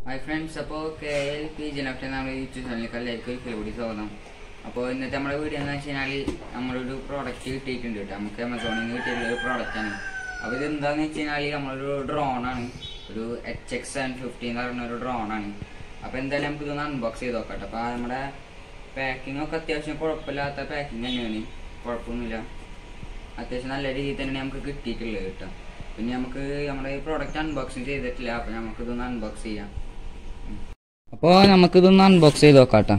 Hi friends അപ്പോൾ K L P ജനപ്രിയ നമ്മുടെ യൂട്യൂബ് ചാനലിലേക്ക് എല്ലാവർക്കും ഒരിക്കൽ കൂടി സ്വാഗതം അപ്പോൾ ഇന്നത്തെ നമ്മുടെ വീഡിയോ എന്ന് വെച്ച് കഴിഞ്ഞാൽ നമ്മളൊരു പ്രോഡക്റ്റ് കിട്ടിയിട്ടുണ്ട് കേട്ടോ നമുക്ക് ആമസോണിൽ നിന്ന് കിട്ടിയിട്ടുള്ള ഒരു പ്രോഡക്റ്റാണ് അപ്പോൾ ഇത് എന്താണെന്ന് വെച്ച് കഴിഞ്ഞാൽ നമ്മളൊരു ഡ്രോണാണ് ഒരു എച്ച് എക്സ് സെവൻ ഫിഫ്റ്റി എന്ന് പറയുന്ന ഒരു ഡ്രോണാണ് അപ്പോൾ എന്തായാലും നമുക്ക് ഇതൊന്ന് അൺബോക്സ് ചെയ്ത് നോക്കാം കേട്ടോ അപ്പോൾ നമ്മുടെ പാക്കിംഗ് ഒക്കെ അത്യാവശ്യം കുഴപ്പമില്ലാത്ത പാക്കിംഗ് തന്നെയാണ് കുഴപ്പമൊന്നുമില്ല അത്യാവശ്യം നല്ല രീതിയിൽ തന്നെയാണ് നമുക്ക് കിട്ടിയിട്ടുള്ളത് കേട്ടോ പിന്നെ നമുക്ക് നമ്മുടെ ഈ പ്രോഡക്റ്റ് അൺബോക്സിങ് ചെയ്തിട്ടില്ല അപ്പോൾ നമുക്ക് ഇതൊന്ന് അൺബോക്സ് ചെയ്യാം അപ്പോൾ നമുക്കിതൊന്ന് അൺബോക്സ് ചെയ്ത് നോക്കാം കേട്ടോ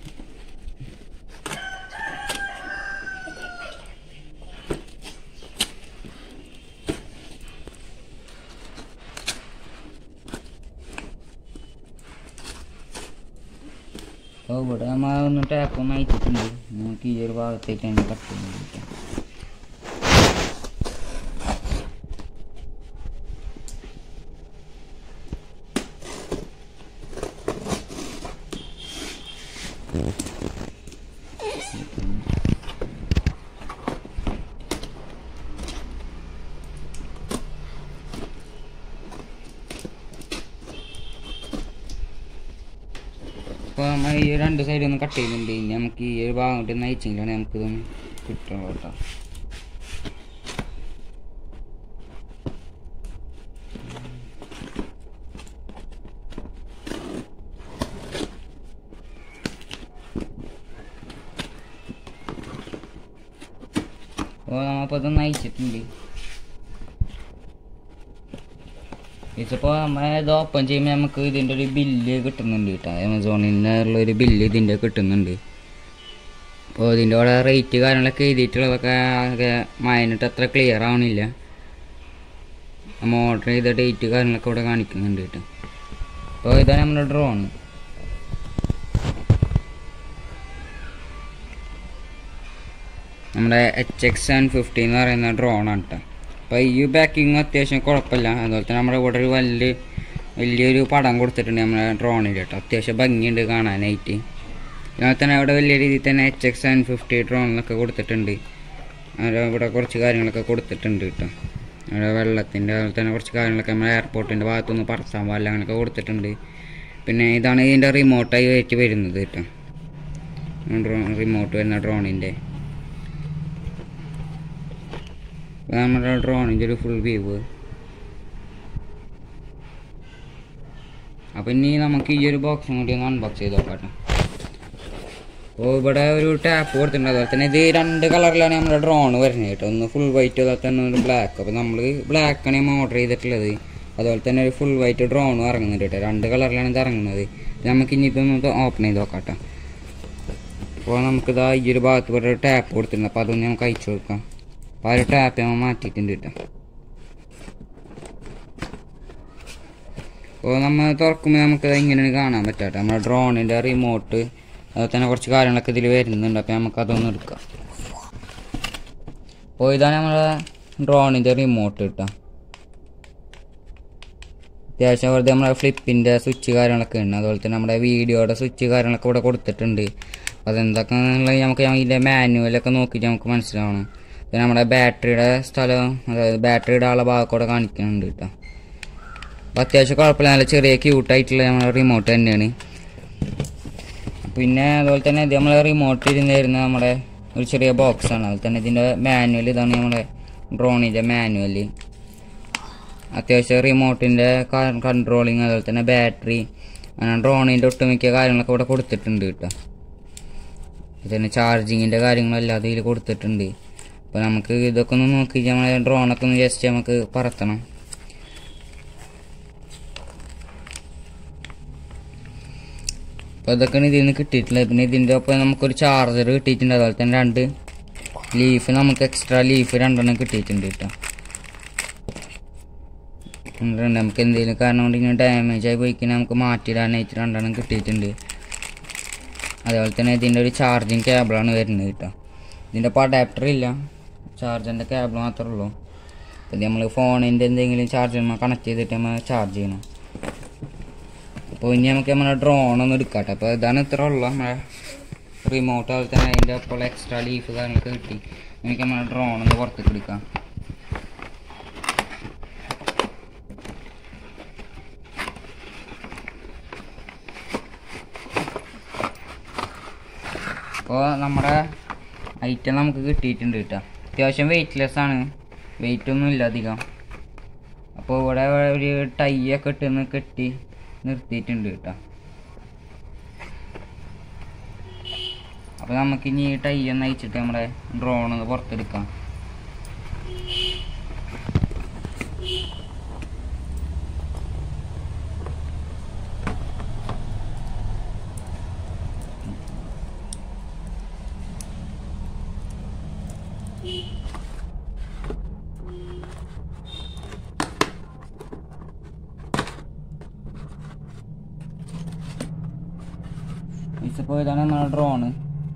അപ്പോൾ ഇവിടെ നമ്മൾ ഒന്ന് ടാപ്പ് ഒന്ന് അയച്ചിട്ടുണ്ട് നമുക്ക് ഈ ഒരു ഭാഗത്തേക്ക് തന്നെ കട്ട് ചെയ്യുന്നത് അപ്പോൾ നമ്മൾ ഈ രണ്ട് സൈഡിൽ ഒന്ന് കട്ട് ചെയ്യുന്നുണ്ട് ഇനി നമുക്ക് ഈ ഒരു ഭാഗം കൊണ്ട് നയിച്ചെങ്കിലാണ് നമുക്കിതൊന്ന് കിട്ടുള്ളൂ കേട്ടോ അപ്പോൾ നമ്മളിപ്പോൾ ഇത് നയിച്ചിട്ടുണ്ട് ഇതിപ്പോൾ നമ്മൾ ഇത് ഓപ്പൺ ചെയ്യുമ്പോൾ നമുക്ക് ഇതിൻ്റെ ഒരു ബില്ല് കിട്ടുന്നുണ്ട് കേട്ടോ ആമസോണിൽ നിന്നുള്ള ഒരു ബില്ല് ഇതിൻ്റെ കിട്ടുന്നുണ്ട് അപ്പോൾ ഇതിൻ്റെ കൂടെ റേറ്റ് കാര്യങ്ങളൊക്കെ എഴുതിയിട്ടുള്ളതൊക്കെ ആകെ മൈനിട്ട് അത്ര ക്ലിയർ ആവണില്ല നമ്മൾ ഓർഡർ ചെയ്ത ഡേറ്റ് കാര്യങ്ങളൊക്കെ ഇവിടെ കാണിക്കുന്നുണ്ട് കേട്ടോ അപ്പോൾ ഇതാണ് നമ്മുടെ ഡ്രോൺ നമ്മുടെ എച്ച് എക്സ് സെവൻ ഫിഫ്റ്റി എന്ന് പറയുന്ന ഡ്രോണാണ് കേട്ടോ അപ്പോൾ ഈ പാക്കിങ് അത്യാവശ്യം കുഴപ്പമില്ല അതുപോലെ തന്നെ നമ്മുടെ ഇവിടെ ഒരു വലിയ വലിയൊരു പടം കൊടുത്തിട്ടുണ്ട് നമ്മുടെ ഡ്രോണിൽ കേട്ടോ അത്യാവശ്യം ഭംഗിയുണ്ട് കാണാനായിട്ട് അതുപോലെ തന്നെ അവിടെ വലിയ രീതിയിൽ തന്നെ എച്ച് എക്സ് സെവൻ ഫിഫ്റ്റി ഡ്രോണിലൊക്കെ കൊടുത്തിട്ടുണ്ട് അവിടെ ഇവിടെ കുറച്ച് കാര്യങ്ങളൊക്കെ കൊടുത്തിട്ടുണ്ട് കേട്ടോ അവിടെ വെള്ളത്തിൻ്റെ അതുപോലെ തന്നെ കുറച്ച് കാര്യങ്ങളൊക്കെ നമ്മുടെ എയർപോർട്ടിൻ്റെ ഭാഗത്തുനിന്ന് പറത്താൻ പാടില്ല അങ്ങനെയൊക്കെ കൊടുത്തിട്ടുണ്ട് പിന്നെ ഇതാണ് ഇതിൻ്റെ റിമോട്ടായി വെച്ച് വരുന്നത് കേട്ടോ ഡ്രോ റിമോട്ട് വരുന്ന ഡ്രോണിൻ്റെ നമ്മുടെ ഡ്രോണിൻ്റെ ഒരു ഫുൾ വ്യൂ അപ്പം ഇനി നമുക്ക് ഈ ഒരു ബോക്സും കൂടി ഒന്ന് അൺബോക്സ് ചെയ്ത് നോക്കാം അപ്പോൾ ഇവിടെ ഒരു ടാപ്പ് കൊടുത്തിട്ടുണ്ട് അതുപോലെ തന്നെ ഇത് രണ്ട് കളറിലാണ് നമ്മുടെ ഡ്രോൺ വരുന്നത് കേട്ടോ ഒന്ന് ഫുൾ വൈറ്റ് അതുപോലെ തന്നെ ഒരു ബ്ലാക്ക് അപ്പോൾ നമ്മൾ ബ്ലാക്കാണ് നമ്മൾ ഓർഡർ ചെയ്തിട്ടുള്ളത് അതുപോലെ തന്നെ ഒരു ഫുൾ വൈറ്റ് ഡ്രോണും ഇറങ്ങുന്നുണ്ട് കേട്ടോ രണ്ട് കളറിലാണ് ഇത് ഇറങ്ങുന്നത് നമുക്ക് ഇനി ഇതൊന്ന് ഓപ്പൺ ചെയ്ത് നോക്കാം കേട്ടോ അപ്പോൾ നമുക്കിതാ ഈ ഒരു ഭാഗത്ത് ഇവിടെ ഒരു ടാപ്പ് കൊടുത്തിട്ടുണ്ട് അപ്പോൾ അതൊന്ന് നമുക്ക് അയച്ചു കൊടുക്കാം അപ്പോൾ ആ ഒരു ടാപ്പ് നമ്മൾ മാറ്റിയിട്ടുണ്ട് കേട്ടോ അപ്പോൾ നമ്മൾ തുറക്കുമ്പോൾ നമുക്ക് ഇങ്ങനെ കാണാൻ പറ്റാം കേട്ടോ നമ്മുടെ ഡ്രോണിൻ്റെ റിമോട്ട് അതുപോലെ തന്നെ കുറച്ച് കാര്യങ്ങളൊക്കെ ഇതിൽ വരുന്നുണ്ട് അപ്പോൾ നമുക്ക് അതൊന്ന് എടുക്കാം അപ്പോൾ ഇതാണ് നമ്മുടെ ഡ്രോണിൻ്റെ റിമോട്ട് കേട്ടോ അത്യാവശ്യം വെറുതെ നമ്മുടെ ഫ്ലിപ്പിൻ്റെ സ്വിച്ച് കാര്യങ്ങളൊക്കെ ഉണ്ട് അതുപോലെ തന്നെ നമ്മുടെ വീഡിയോയുടെ സ്വിച്ച് കാര്യങ്ങളൊക്കെ ഇവിടെ കൊടുത്തിട്ടുണ്ട് അപ്പോൾ അതെന്തൊക്കെയാണെന്നുള്ളത് നമുക്ക് ഇതിൻ്റെ മാനുവലൊക്കെ നോക്കിയിട്ട് നമുക്ക് മനസ്സിലാവണം പിന്നെ നമ്മുടെ ബാറ്ററിയുടെ സ്ഥലം അതായത് ബാറ്ററി ഇടാനുള്ള ഭാഗമൊക്കെ കാണിക്കുന്നുണ്ട് കേട്ടോ അപ്പോൾ അത്യാവശ്യം കുഴപ്പമില്ല നല്ല ചെറിയ ക്യൂട്ടായിട്ടുള്ള നമ്മുടെ റിമോട്ട് തന്നെയാണ് പിന്നെ അതുപോലെ തന്നെ ഇത് നമ്മളെ റിമോട്ട് ഇരുന്ന് വരുന്ന നമ്മുടെ ഒരു ചെറിയ ബോക്സാണ് അതുപോലെ തന്നെ ഇതിൻ്റെ മാനുവൽ ഇതാണ് നമ്മുടെ ഡ്രോണിൻ്റെ മാനുവൽ അത്യാവശ്യം റിമോട്ടിൻ്റെ കൺട്രോളിങ് അതുപോലെ തന്നെ ബാറ്ററി അങ്ങനെ ഡ്രോണിൻ്റെ ഒട്ടുമിക്ക കാര്യങ്ങളൊക്കെ ഇവിടെ കൊടുത്തിട്ടുണ്ട് കേട്ടോ പിന്നെ ചാർജിങ്ങിൻ്റെ കാര്യങ്ങളെല്ലാം അതിൽ കൊടുത്തിട്ടുണ്ട് അപ്പോൾ നമുക്ക് ഇതൊക്കെ ഒന്ന് നോക്കി നമ്മളെ ഡ്രോണൊക്കെ ഒന്ന് ജസ്റ്റ് നമുക്ക് പറത്തണം അപ്പോൾ ഇതൊക്കെയാണ് ഇതിൽ നിന്ന് കിട്ടിയിട്ടുള്ളത് പിന്നെ ഇതിൻ്റെ ഒപ്പം നമുക്കൊരു ചാർജർ കിട്ടിയിട്ടുണ്ട് അതുപോലെ തന്നെ രണ്ട് ലീഫ് നമുക്ക് എക്സ്ട്രാ ലീഫ് രണ്ടെണ്ണം കിട്ടിയിട്ടുണ്ട് കേട്ടോ രണ്ടെണ്ണം നമുക്ക് എന്തെങ്കിലും കാരണം കൊണ്ട് ഇങ്ങനെ ഡാമേജ് ആയി പോയി കഴിഞ്ഞാൽ നമുക്ക് മാറ്റിയിടാനായിട്ട് രണ്ടെണ്ണം കിട്ടിയിട്ടുണ്ട് അതുപോലെ തന്നെ ഇതിൻ്റെ ഒരു ചാർജിങ് കേബിളാണ് വരുന്നത് കേട്ടോ ഇതിൻ്റെ ഇപ്പോൾ അഡാപ്റ്റർ ഇല്ല ചാർജറിൻ്റെ കേബിൾ മാത്രമേ ഉള്ളൂ അപ്പോൾ ഇത് നമ്മൾ ഫോണിൻ്റെ എന്തെങ്കിലും ചാർജർ കണക്ട് ചെയ്തിട്ട് നമ്മൾ ചാർജ് ചെയ്യണം അപ്പോൾ ഇനി നമുക്ക് നമ്മുടെ ഡ്രോൺ ഒന്ന് എടുക്കാട്ടെ അപ്പോൾ ഇതാണ് ഇത്ര ഉള്ളു നമ്മുടെ റിമോട്ട് അതുപോലെ തന്നെ അതിൻ്റെ അപ്പോൾ എക്സ്ട്രാ ലീഫ് കാര്യങ്ങളൊക്കെ കിട്ടി എനിക്ക് നമ്മുടെ ഡ്രോൺ ഒന്ന് പുറത്തേക്ക് എടുക്കാം അപ്പോൾ നമ്മുടെ ഐറ്റം നമുക്ക് കിട്ടിയിട്ടുണ്ട് കേട്ടോ അത്യാവശ്യം വെയിറ്റ്ലെസ് ആണ് വെയിറ്റ് ഒന്നും ഇല്ല അധികം അപ്പോൾ ഇവിടെ ഒരു ടൈ ഒക്കെ ഇട്ടെന്ന് കെട്ടി നിർത്തിയിട്ടുണ്ട് കേട്ടോ അപ്പോൾ നമുക്കിനി ഈ ടൈ ഒന്ന് അയച്ചിട്ട് നമ്മുടെ ഡ്രോൺ ഒന്ന് പുറത്തെടുക്കാം ഇപ്പോൾ ഇതാണ് നമ്മുടെ ഡ്രോണ്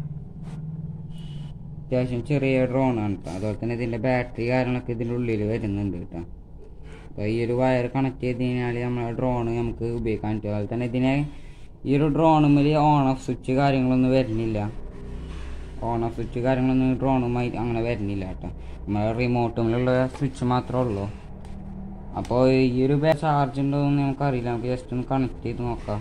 അത്യാവശ്യം ചെറിയ ഡ്രോണാണ് കേട്ടോ അതുപോലെ തന്നെ ഇതിൻ്റെ ബാറ്ററി കാര്യങ്ങളൊക്കെ ഇതിൻ്റെ ഉള്ളിൽ വരുന്നുണ്ട് കേട്ടോ അപ്പോൾ ഈ ഒരു വയർ കണക്ട് ചെയ്ത് കഴിഞ്ഞാൽ നമ്മളെ ഡ്രോണ് നമുക്ക് ഉപയോഗിക്കാൻ പറ്റും അതുപോലെ തന്നെ ഇതിനെ ഈ ഒരു ഡ്രോണുമ്മിൽ ഓൺ ഓഫ് സ്വിച്ച് കാര്യങ്ങളൊന്നും വരുന്നില്ല ഓൺ ഓഫ് സ്വിച്ച് കാര്യങ്ങളൊന്നും ഡ്രോണുമായി അങ്ങനെ വരുന്നില്ല കേട്ടോ നമ്മളെ റിമോട്ടുമിലുള്ള സ്വിച്ച് മാത്രമേ ഉള്ളൂ അപ്പോൾ ഈ ഒരു ചാർജ് ഉണ്ടോ എന്ന് നമുക്കറിയില്ല നമുക്ക് ജസ്റ്റ് ഒന്ന് കണക്ട് ചെയ്ത് നോക്കാം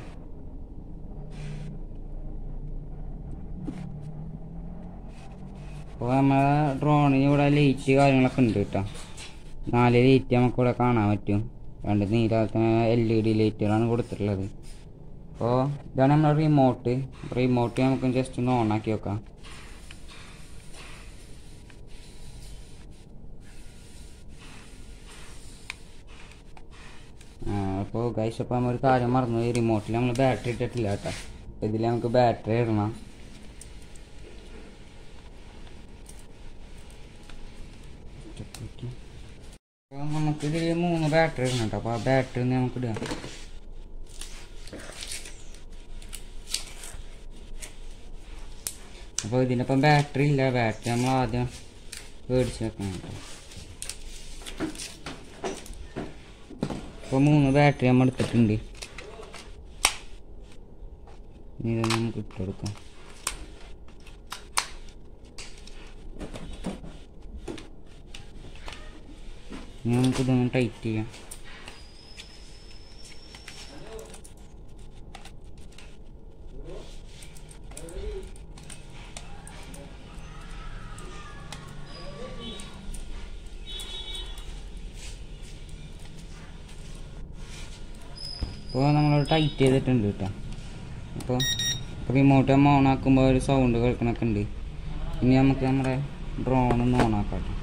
അപ്പോൾ നമ്മളെ ഡ്രോണിന് ഇവിടെ ലൈറ്റ് കാര്യങ്ങളൊക്കെ ഉണ്ട് കേട്ടോ നാല് ലൈറ്റ് നമുക്ക് ഇവിടെ കാണാൻ പറ്റും രണ്ട് നീലത്തെ എൽ ഇ ഡി ലൈറ്റുകളാണ് കൊടുത്തിട്ടുള്ളത് അപ്പോൾ ഇതാണ് നമ്മുടെ റിമോട്ട് റിമോട്ട് നമുക്ക് ജസ്റ്റ് ഒന്ന് ഓണാക്കി വെക്കാം അപ്പോൾ ഗൈസ് അപ്പോൾ നമ്മൾ ഒരു കാര്യം മറന്നു ഈ റിമോട്ടിൽ നമ്മൾ ബാറ്ററി ഇട്ടിട്ടില്ല കേട്ടോ അപ്പോൾ ഇതിൽ നമുക്ക് ബാറ്ററി ഇടണം അപ്പോൾ നമുക്ക് ഇതിൽ മൂന്ന് ബാറ്ററി ഇടണം കേട്ടോ അപ്പോൾ ആ ബാറ്ററി നമുക്ക് ഇടാം അപ്പോൾ ഇതിനിപ്പം ബാറ്ററി ഇല്ല ബാറ്ററി നമ്മൾ ആദ്യം മേടിച്ച് വെക്കണം കേട്ടോ ഇപ്പോൾ മൂന്ന് ബാറ്ററി നമ്മൾ എടുത്തിട്ടുണ്ട് ഇനി ഇത് നമുക്ക് ഇട്ട് കൊടുക്കാം ഇനി നമുക്ക് ഇതൊന്ന് ടൈറ്റ് ചെയ്യാം ഇപ്പോൾ നമ്മൾ ടൈറ്റ് ചെയ്തിട്ടുണ്ട് കേട്ടോ അപ്പോൾ റിമോട്ട് നമ്മൾ ഓൺ ആക്കുമ്പോൾ ഒരു സൗണ്ട് കേൾക്കണൊക്കെ ഉണ്ട് ഇനി നമുക്ക് നമ്മുടെ ഡ്രോൺ ഒന്ന് ഓൺ ആക്കാം ട്ടോ.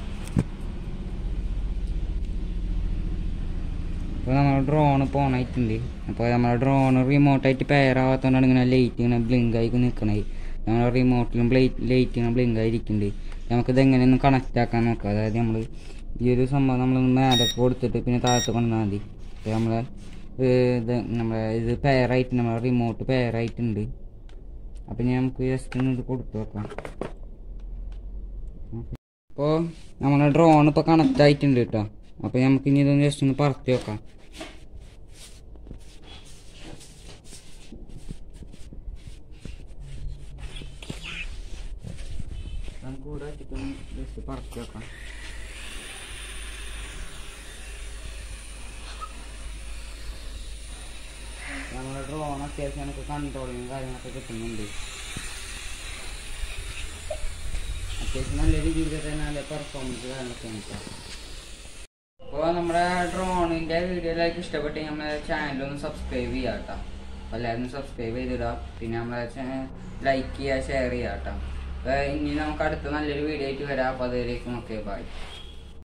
അപ്പോൾ നമ്മുടെ ഡ്രോൺ ഇപ്പോൾ ഓൺ ആയിട്ടുണ്ട് അപ്പോൾ നമ്മുടെ ഡ്രോൺ റിമോട്ടായിട്ട് പെയർ ആവാത്തതുകൊണ്ടാണ് ഇങ്ങനെ ലൈറ്റ് ഇങ്ങനെ ബ്ലിങ്ക് ആയി നിൽക്കണത് നമ്മുടെ റിമോട്ടിലും ലൈറ്റ് ഇങ്ങനെ ബ്ലിങ്ക് ആയി ഇരിക്കുന്നുണ്ട് നമുക്കിത് എങ്ങനെയൊന്ന് കണക്റ്റ് ആക്കാൻ നോക്കാം അതായത് നമ്മൾ ഈ ഒരു സംഭവം നമ്മൾ മേലെ കൊടുത്തിട്ട് പിന്നെ താഴത്ത് കൊണ്ടുവന്നാൽ മതി അപ്പോൾ നമ്മളെ ഇത് നമ്മളെ ഇത് പെയറായിട്ട് നമ്മളെ റിമോട്ട് പെയറായിട്ടുണ്ട് അപ്പം ഞാൻ നമുക്ക് ജസ്റ്റ് ഒന്ന് ഇത് കൊടുത്തു വെക്കാം അപ്പോൾ നമ്മളെ ഡ്രോൺ ഇപ്പോൾ കണക്റ്റ് ആയിട്ടുണ്ട് കേട്ടോ അപ്പോൾ നമുക്ക് ഇനി ഇതൊന്ന് ജസ്റ്റ് ഒന്ന് പറത്തി വെക്കാം നമുക്ക് ഇവിടെ വെച്ചിട്ടൊന്ന് ജസ്റ്റ് പറത്തി വെക്കാം നമ്മുടെ ഡ്രോൺ അത്യാവശ്യം നമുക്ക് കൺട്രോളിങ് കാര്യങ്ങളൊക്കെ കിട്ടുന്നുണ്ട് അത്യാവശ്യം നല്ല രീതിയിൽ തന്നെ നല്ല പെർഫോമൻസ് കാര്യങ്ങളൊക്കെ നമുക്ക് അപ്പോൾ നമ്മുടെ ഡ്രോണിൻ്റെ വീഡിയോയിലേക്ക് ഇഷ്ടപ്പെട്ട് നമ്മുടെ ചാനലൊന്ന് സബ്സ്ക്രൈബ് ചെയ്യാം കേട്ടോ അപ്പോൾ എല്ലാവരും സബ്സ്ക്രൈബ് ചെയ്തിടുക പിന്നെ നമ്മളെ ലൈക്ക് ചെയ്യുക ഷെയർ ചെയ്യുക കേട്ടോ അപ്പോൾ ഇനി നമുക്ക് അടുത്ത നല്ലൊരു വീഡിയോ ആയിട്ട് വരാം അപ്പോൾ അതിലേക്കും ഒക്കെ ബൈ